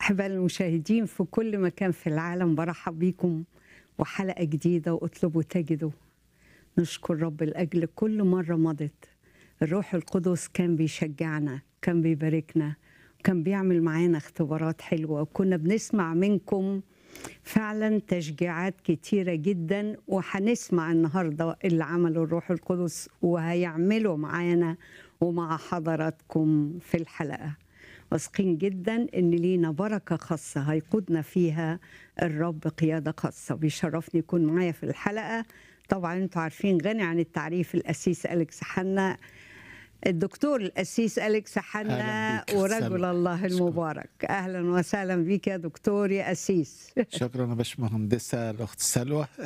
أحبائي المشاهدين في كل مكان في العالم برحب بيكم وحلقة جديدة واطلبوا تجدوا نشكر رب لأجل كل مرة مضت الروح القدس كان بيشجعنا كان بيباركنا كان بيعمل معانا اختبارات حلوة وكنا بنسمع منكم فعلا تشجيعات كتيرة جدا وهنسمع النهاردة اللي عمله الروح القدس وهيعمله معانا ومع حضراتكم في الحلقة واثقين جدا ان لينا بركه خاصه هيقودنا فيها الرب قياده خاصه بيشرفني يكون معايا في الحلقه طبعا انتوا عارفين غني عن التعريف الاسيس اليكس حنا الدكتور الاسيس اليكس حنا أهلاً بيك. ورجل سلام. الله المبارك اهلا وسهلا بيك يا دكتور يا اسيس شكرا يا باشمهندسه الاخت سلوى